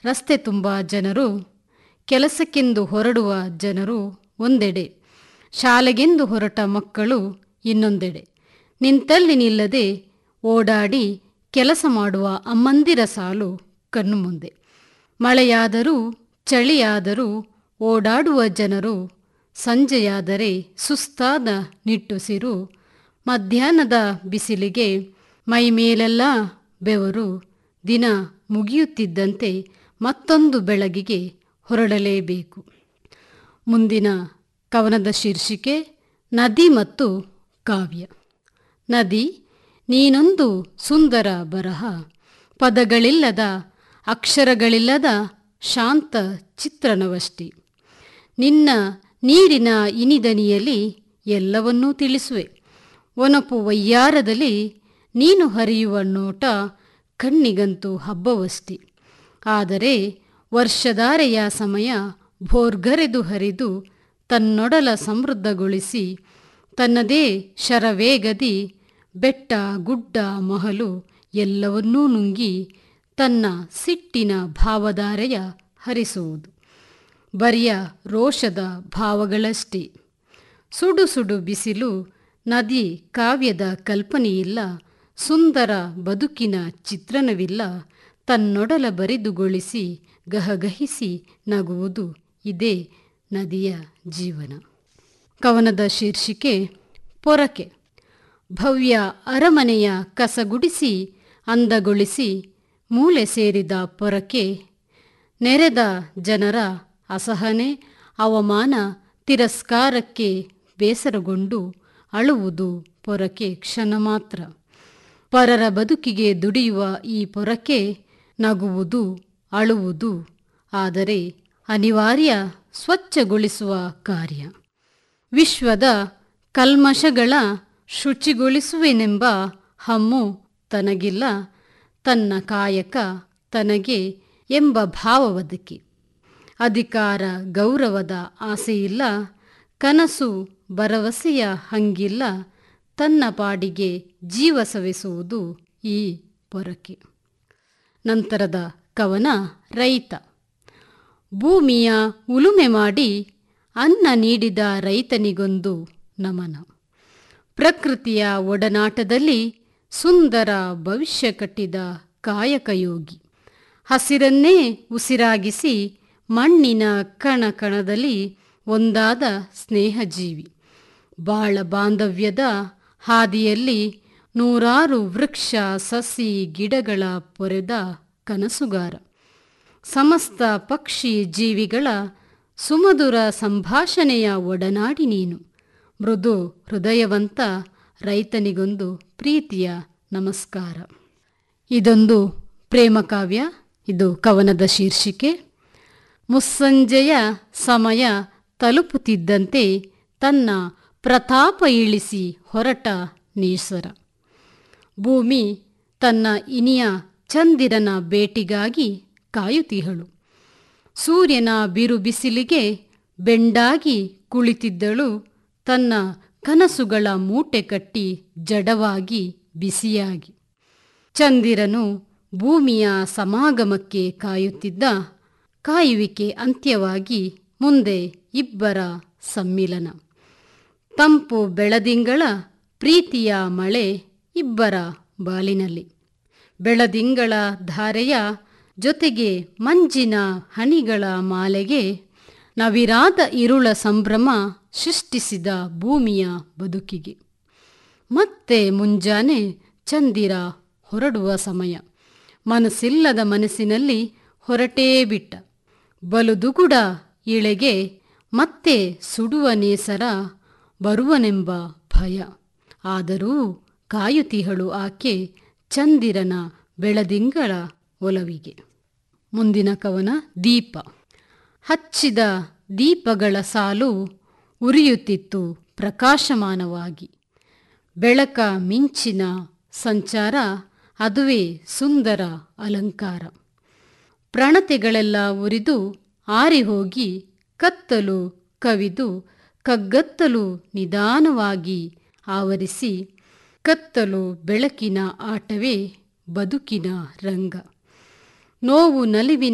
ರಸ್ತೆ ತುಂಬ ಜನರು ಕೆಲಸಕ್ಕೆಂದು ಹೊರಡುವ ಜನರು ಒಂದೆಡೆ ಶಾಲೆಗೆಂದು ಹೊರಟ ಮಕ್ಕಳು ಇನ್ನೊಂದೆಡೆ ನಿಂತಲ್ಲಿ ನಿಲ್ಲದೆ ಓಡಾಡಿ ಕೆಲಸ ಮಾಡುವ ಅಮ್ಮಂದಿರ ಸಾಲು ಕಣ್ಣು ಮುಂದೆ ಮಳೆಯಾದರೂ ಚಳಿಯಾದರೂ ಓಡಾಡುವ ಜನರು ಸಂಜೆಯಾದರೆ ಸುಸ್ತಾದ ನಿಟ್ಟುಸಿರು ಮಧ್ಯಾಹ್ನದ ಬಿಸಿಲಿಗೆ ಮೈಮೇಲೆಲ್ಲ ಬೆವರು ದಿನ ಮುಗಿಯುತ್ತಿದ್ದಂತೆ ಮತ್ತೊಂದು ಬೆಳಗಿಗೆ ಹೊರಡಲೇಬೇಕು ಮುಂದಿನ ಕವನದ ಶೀರ್ಷಿಕೆ ನದಿ ಮತ್ತು ಕಾವ್ಯ ನದಿ ನೀನೊಂದು ಸುಂದರ ಬರಹ ಪದಗಳಿಲ್ಲದ ಅಕ್ಷರಗಳಿಲ್ಲದ ಶಾಂತ ಚಿತ್ರಣವಷ್ಟೇ ನಿನ್ನ ನೀರಿನ ಇನಿದನಿಯಲ್ಲಿ ಎಲ್ಲವನ್ನೂ ತಿಳಿಸುವೆ ಒನಪು ವಯ್ಯಾರದಲ್ಲಿ ನೀನು ಹರಿಯುವ ನೋಟ ಕಣ್ಣಿಗಂತೂ ಹಬ್ಬವಷ್ಟೇ ಆದರೆ ವರ್ಷಧಾರೆಯ ಸಮಯ ಭೋರ್ಗರೆದು ಹರಿದು ತನ್ನೊಡಲ ಸಮೃದ್ಧಗೊಳಿಸಿ ತನ್ನದೇ ಶರವೇಗದಿ ಬೆಟ್ಟ ಗುಡ್ಡ ಮಹಲು ಎಲ್ಲವನ್ನೂ ನುಂಗಿ ತನ್ನ ಸಿಟ್ಟಿನ ಭಾವಧಾರೆಯ ಹರಿಸುವುದು ಬರಿಯ ರೋಷದ ಭಾವಗಳಷ್ಟೇ ಸುಡು ಸುಡು ಬಿಸಿಲು ನದಿ ಕಾವ್ಯದ ಕಲ್ಪನೆಯಿಲ್ಲ ಸುಂದರ ಬದುಕಿನ ಚಿತ್ರಣವಿಲ್ಲ ತನ್ನೊಡಲ ಬರಿದುಗೊಳಿಸಿ ಗಹಗಹಿಸಿ ನಗುವುದು ಇದೇ ನದಿಯ ಜೀವನ ಕವನದ ಶೀರ್ಷಿಕೆ ಪೊರಕೆ ಭವ್ಯ ಅರಮನೆಯ ಕಸಗುಡಿಸಿ ಅಂದಗೊಳಿಸಿ ಮೂಲೆ ಸೇರಿದ ಪೊರಕೆ ನೆರೆದ ಜನರ ಅಸಹನೆ ಅವಮಾನ ತಿರಸ್ಕಾರಕ್ಕೆ ಬೇಸರಗೊಂಡು ಅಳುವುದು ಪೊರಕೆ ಕ್ಷಣ ಮಾತ್ರ ಪರರ ಬದುಕಿಗೆ ದುಡಿಯುವ ಈ ಪೊರಕೆ ನಗುವುದು ಅಳುವುದು ಆದರೆ ಅನಿವಾರ್ಯ ಸ್ವಚ್ಛಗೊಳಿಸುವ ಕಾರ್ಯ ವಿಶ್ವದ ಕಲ್ಮಶಗಳ ಶುಚಿಗೊಳಿಸುವೆನೆಂಬ ಹಮ್ಮು ತನಗಿಲ್ಲ ತನ್ನ ಕಾಯಕ ತನಗೆ ಎಂಬ ಭಾವವದಕ್ಕೆ ಅಧಿಕಾರ ಗೌರವದ ಆಸೆಯಿಲ್ಲ ಕನಸು ಭರವಸೆಯ ಹಂಗಿಲ್ಲ ತನ್ನ ಪಾಡಿಗೆ ಜೀವ ಸವೆಸುವುದು ಈ ಪೊರಕೆ ನಂತರದ ಕವನ ರೈತ ಭೂಮಿಯ ಉಳುಮೆ ಮಾಡಿ ಅನ್ನ ನೀಡಿದ ರೈತನಿಗೊಂದು ನಮನ ಪ್ರಕೃತಿಯ ಒಡನಾಟದಲ್ಲಿ ಸುಂದರ ಭವಿಷ್ಯ ಕಟ್ಟಿದ ಕಾಯಕಯೋಗಿ ಹಸಿರನ್ನೇ ಉಸಿರಾಗಿಸಿ ಮಣ್ಣಿನ ಕಣ ಕಣದಲ್ಲಿ ಒಂದಾದ ಸ್ನೇಹಜೀವಿ ಬಾಳ ಬಾಂಧವ್ಯದ ಹಾದಿಯಲ್ಲಿ ನೂರಾರು ವೃಕ್ಷ ಸಸಿ ಗಿಡಗಳ ಪೊರೆದ ಕನಸುಗಾರ ಸಮಸ್ತ ಪಕ್ಷಿ ಜೀವಿಗಳ ಸುಮಧುರ ಸಂಭಾಷಣೆಯ ಒಡನಾಡಿ ನೀನು ಮೃದು ಹೃದಯವಂತ ರೈತನಿಗೊಂದು ಪ್ರೀತಿಯ ನಮಸ್ಕಾರ ಇದೊಂದು ಪ್ರೇಮಕಾವ್ಯ ಇದು ಕವನದ ಶೀರ್ಷಿಕೆ ಮುಸ್ಸಂಜೆಯ ಸಮಯ ತಲುಪುತ್ತಿದ್ದಂತೆ ತನ್ನ ಪ್ರತಾಪ ಇಳಿಸಿ ಹೊರಟ ನೀಸರ ಭೂಮಿ ತನ್ನ ಇನಿಯ ಚಂದಿರನ ಭೇಟಿಗಾಗಿ ಕಾಯುತ್ತಿಹಳು ಸೂರ್ಯನ ಬಿರು ಬಿಸಿಲಿಗೆ ಬೆಂಡಾಗಿ ಕುಳಿತಿದ್ದಳು ತನ್ನ ಕನಸುಗಳ ಮೂಟೆ ಕಟ್ಟಿ ಜಡವಾಗಿ ಬಿಸಿಯಾಗಿ ಚಂದಿರನು ಭೂಮಿಯ ಸಮಾಗಮಕ್ಕೆ ಕಾಯುತ್ತಿದ್ದ ಕಾಯುವಿಕೆ ಅಂತ್ಯವಾಗಿ ಮುಂದೆ ಇಬ್ಬರ ಸಮ್ಮಿಲನ ತಂಪು ಬೆಳದಿಂಗಳ ಪ್ರೀತಿಯ ಮಳೆ ಇಬ್ಬರ ಬಾಲಿನಲ್ಲಿ ಬೆಳದಿಂಗಳ ಧಾರೆಯ ಜೊತೆಗೆ ಮಂಜಿನ ಹನಿಗಳ ಮಾಲೆಗೆ ನವಿರಾದ ಇರುಳ ಸಂಭ್ರಮ ಸೃಷ್ಟಿಸಿದ ಭೂಮಿಯ ಬದುಕಿಗೆ ಮತ್ತೆ ಮುಂಜಾನೆ ಚಂದಿರ ಹೊರಡುವ ಸಮಯ ಮನಸ್ಸಿಲ್ಲದ ಮನಸ್ಸಿನಲ್ಲಿ ಹೊರಟೇ ಬಿಟ್ಟ ಬಲುದುಗುಡ ಇಳೆಗೆ ಮತ್ತೆ ಸುಡುವ ನೇಸರ ಬರುವನೆಂಬ ಭಯ ಆದರೂ ಕಾಯುತಿಹಳು ಆಕೆ ಚಂದಿರನ ಬೆಳದಿಂಗಳ ಒಲವಿಗೆ ಮುಂದಿನ ಕವನ ದೀಪ ಹಚ್ಚಿದ ದೀಪಗಳ ಸಾಲು ಉರಿಯುತ್ತಿತ್ತು ಪ್ರಕಾಶಮಾನವಾಗಿ ಬೆಳಕ ಮಿಂಚಿನ ಸಂಚಾರ ಅದುವೇ ಸುಂದರ ಅಲಂಕಾರ ಪ್ರಣತೆಗಳೆಲ್ಲ ಉರಿದು ಆರಿಹೋಗಿ ಕತ್ತಲು ಕವಿದು ಕಗ್ಗತ್ತಲು ನಿಧಾನವಾಗಿ ಆವರಿಸಿ ಕತ್ತಲು ಬೆಳಕಿನ ಆಟವೇ ಬದುಕಿನ ರಂಗ ನೋವು ನಲಿವಿನ